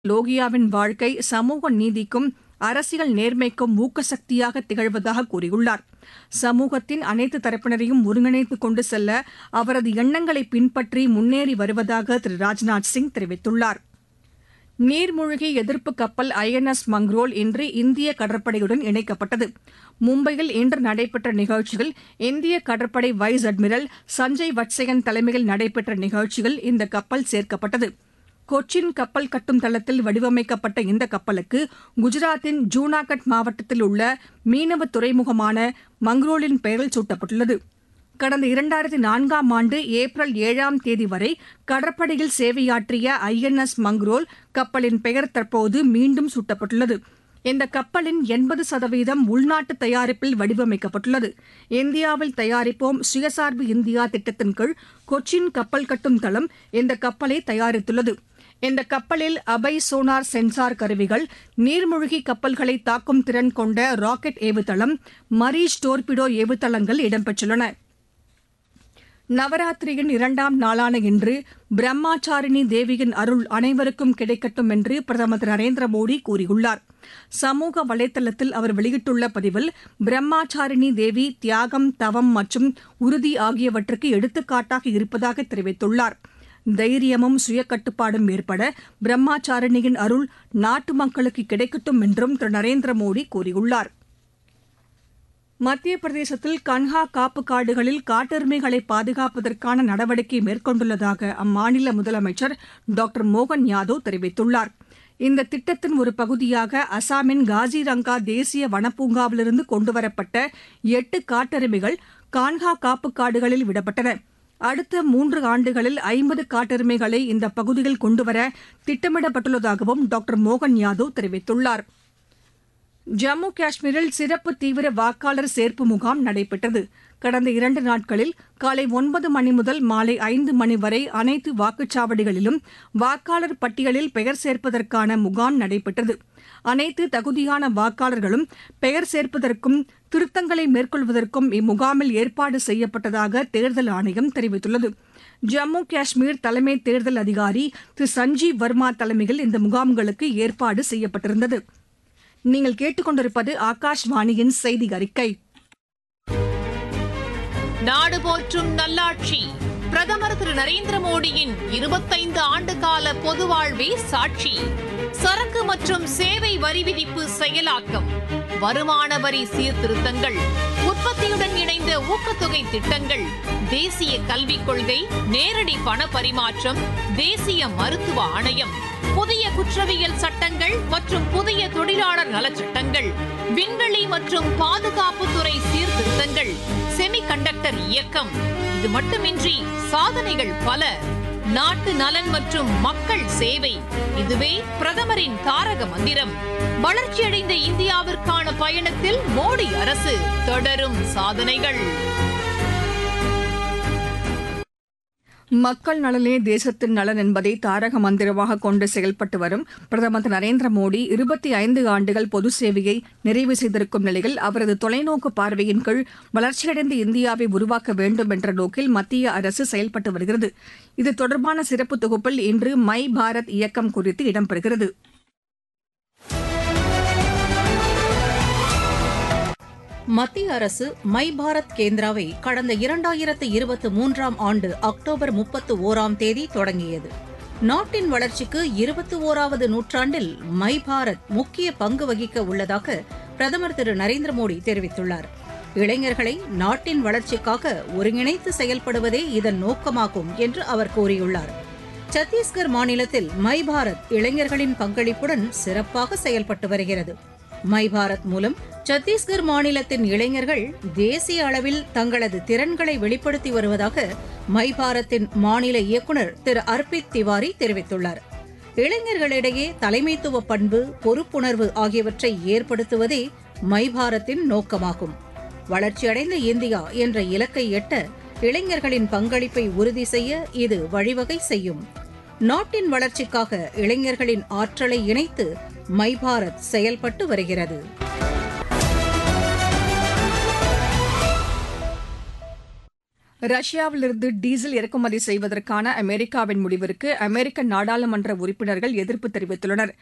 லோகியாவின் வாழ்க்கை சமூக நீதிக்கும் அரசியல் நேர்மைக்கும் ஊக்கசக்தியாக திகழ்வதாக கூறியுள்ளார் சமூகத்தின் அனைத்து தரப்பினரையும் ஒருங்கிணைத்து கொண்டு செல்ல அவரது எண்ணங்களை பின்பற்றி முன்னேறி வருவதாக திரு ராஜ்நாத் சிங் தெரிவித்துள்ளார் நீர்மூழ்கி எதிர்ப்பு கப்பல் ஐ என் எஸ் மங்ரோல் இன்று இந்திய கடற்படையுடன் இணைக்கப்பட்டது மும்பையில் இன்று நடைபெற்ற நிகழ்ச்சியில் இந்திய கடற்படை வைஸ் அட்மிரல் சஞ்சய் வத்சயன் தலைமையில் நடைபெற்ற நிகழ்ச்சியில் இந்த கப்பல் சேர்க்கப்பட்டது கொச்சின் கப்பல் கட்டும் தளத்தில் வடிவமைக்கப்பட்ட இந்த கப்பலுக்கு குஜராத்தின் ஜூனாகட் மாவட்டத்தில் உள்ள மீனவ துறைமுகமான மங்ரோலின் பெயரில் சூட்டப்பட்டுள்ளது கடந்த இரண்டாயிரத்தி நான்காம் ஆண்டு ஏப்ரல் ஏழாம் தேதி வரை கடற்படையில் சேவையாற்றிய ஐ என் எஸ் மங்ரோல் கப்பலின் பெயர் தற்போது மீண்டும் சூட்டப்பட்டுள்ளது இந்த கப்பலின் எண்பது சதவீதம் உள்நாட்டு தயாரிப்பில் வடிவமைக்கப்பட்டுள்ளது இந்தியாவில் தயாரிப்போம் சுயசார்பு இந்தியா திட்டத்தின் கீழ் கொச்சின் கப்பல் கட்டும் தளம் இந்த கப்பலை தயாரித்துள்ளது இந்த கப்பலில் அபை சோனார் சென்சார் கருவிகள் நீர்மூழ்கி கப்பல்களை தாக்கும் திறன் கொண்ட ராக்கெட் ஏவுதளம் மரீஷ் டோர்பிடோ ஏவுதளங்கள் இடம்பெற்றுள்ளன நவராத்திரியின் இரண்டாம் நாளான இன்று பிரம்மாச்சாரிணி தேவியின் அருள் அனைவருக்கும் கிடைக்கட்டும் என்று பிரதமர் திரு நரேந்திர மோடி கூறியுள்ளார் சமூக வலைதளத்தில் அவர் வெளியிட்டுள்ள பதிவில் பிரம்மாச்சாரிணி தேவி தியாகம் தவம் மற்றும் உறுதி ஆகியவற்றுக்கு எடுத்துக்காட்டாக இருப்பதாக தெரிவித்துள்ளார் தைரியமும் சுயக்கட்டுப்பாடும் ஏற்பட பிரம்மாச்சாரிணியின் அருள் நாட்டு மக்களுக்கு கிடைக்கட்டும் என்றும் திரு நரேந்திர மோடி கூறியுள்ளார் மத்திய பிரதேசத்தில் கன்ஹா காப்பு காடுகளில் காட்டெருமைகளை பாதுகாப்பதற்கான நடவடிக்கை மேற்கொண்டுள்ளதாக அம்மாநில முதலமைச்சர் டாக்டர் மோகன் யாதவ் தெரிவித்துள்ளார் இந்த திட்டத்தின் ஒரு பகுதியாக அசாமின் காசிரங்கா தேசிய வனப்பூங்காவிலிருந்து கொண்டுவரப்பட்ட எட்டு காட்டெருமைகள் கான்ஹா காப்பு காடுகளில் விடப்பட்டன அடுத்த மூன்று ஆண்டுகளில் ஐம்பது காட்டெருமைகளை இந்த பகுதியில் கொண்டுவர திட்டமிடப்பட்டுள்ளதாகவும் டாக்டர் மோகன் யாதவ் தெரிவித்துள்ளார் ஜம்மு காஷ்மீரில் சிறப்பு தீவிர வாக்காளர் சேர்ப்பு முகாம் நடைபெற்றது கடந்த இரண்டு நாட்களில் காலை ஒன்பது மணி முதல் மாலை ஐந்து மணி வரை அனைத்து வாக்குச்சாவடிகளிலும் வாக்காளர் பட்டியலில் பெயர் சேர்ப்பதற்கான முகாம் நடைபெற்றது அனைத்து தகுதியான வாக்காளர்களும் பெயர் சேர்ப்பதற்கும் திருத்தங்களை மேற்கொள்வதற்கும் இம்முகாமில் ஏற்பாடு செய்யப்பட்டதாக தேர்தல் ஆணையம் தெரிவித்துள்ளது ஜம்மு காஷ்மீர் தலைமை தேர்தல் அதிகாரி திரு சஞ்சீவ் வர்மா தலைமையில் இந்த முகாம்களுக்கு ஏற்பாடு செய்யப்பட்டிருந்தது நீங்கள் கேட்டுக்கொண்டிருப்பது ஆகாஷ்வாணியின் செய்தி அறிக்கை நாடு போற்றும் நல்லாட்சி பிரதமர் திரு நரேந்திர மோடியின் இருபத்தைந்து ஆண்டு கால பொது வாழ்வே சாட்சி சரக்கு மற்றும் சேவை வரி விதிப்பு செயலாக்கம் வருமான வரி சீர்திருத்தங்கள் உற்பத்தியுடன் இணைந்த ஊக்கத்தொகை திட்டங்கள் தேசிய கல்விக் கொள்கை நேரடி பண பரிமாற்றம் தேசிய மருத்துவ ஆணையம் புதிய குற்றவியல் சட்டங்கள் மற்றும் புதிய தொழிலாளர் நலச்சட்டங்கள் விண்வெளி மற்றும் பாதுகாப்புத்துறை சீர்திருத்தங்கள் செமிகண்டக்டர் இயக்கம் இது மட்டுமின்றி சாதனைகள் பல நாட்டு நலன் மற்றும் மக்கள் சேவை இதுவே பிரதமரின் தாரக மந்திரம் வளர்ச்சியடைந்த இந்தியாவிற்கான பயணத்தில் மோடி அரசு தொடரும் சாதனைகள் மக்கள் நலனே தேசத்தின் நலன் என்பதை தாரக மந்திரமாக கொண்டு செயல்பட்டு வரும் பிரதமர் திரு நரேந்திர மோடி இருபத்தி ஐந்து ஆண்டுகள் பொது சேவையை நிறைவு செய்திருக்கும் நிலையில் அவரது தொலைநோக்கு பார்வையின் கீழ் வளர்ச்சியடைந்த இந்தியாவை உருவாக்க வேண்டும் என்ற நோக்கில் மத்திய அரசு செயல்பட்டு வருகிறது இது தொடர்பான சிறப்பு தொகுப்பில் இன்று மை பாரத் இயக்கம் குறித்து இடம்பெறுகிறது மத்திய அரசு மை பாரத் கேந்திராவை கடந்த இரண்டாயிரத்து இருபத்தி மூன்றாம் ஆண்டு அக்டோபர் முப்பத்து ஓராம் தேதி தொடங்கியது நாட்டின் வளர்ச்சிக்கு இருபத்தி ஓராவது நூற்றாண்டில் மை பாரத் முக்கிய பங்கு வகிக்க உள்ளதாக பிரதமர் திரு நரேந்திர மோடி தெரிவித்துள்ளார் இளைஞர்களை நாட்டின் வளர்ச்சிக்காக ஒருங்கிணைத்து செயல்படுவதே இதன் நோக்கமாகும் என்று அவர் கூறியுள்ளார் சத்தீஸ்கர் மாநிலத்தில் மை பாரத் இளைஞர்களின் பங்களிப்புடன் சிறப்பாக செயல்பட்டு வருகிறது மை பாரத் மூலம் சத்தீஸ்கர் மாநிலத்தின் இளைஞர்கள் தேசிய அளவில் தங்களது திறன்களை வெளிப்படுத்தி வருவதாக மை பாரத்தின் மாநில இயக்குநர் திரு அர்பித் திவாரி தெரிவித்துள்ளார் இளைஞர்களிடையே தலைமைத்துவ பண்பு பொறுப்புணர்வு ஆகியவற்றை ஏற்படுத்துவதே மை பாரத்தின் நோக்கமாகும் வளர்ச்சியடைந்த இந்தியா என்ற இலக்கை எட்ட இளைஞர்களின் பங்களிப்பை உறுதி செய்ய இது வழிவகை செய்யும் நாட்டின் வளர்ச்சிக்காக இளைஞர்களின் ஆற்றலை இணைத்து மை பாரத் செயல்பட்டு வருகிறது ரஷ்யாவிலிருந்து டீசல் இறக்குமதி செய்வதற்கான அமெரிக்காவின் முடிவிற்கு அமெரிக்க நாடாளுமன்ற உறுப்பினர்கள் எதிர்ப்பு தெரிவித்துள்ளனர்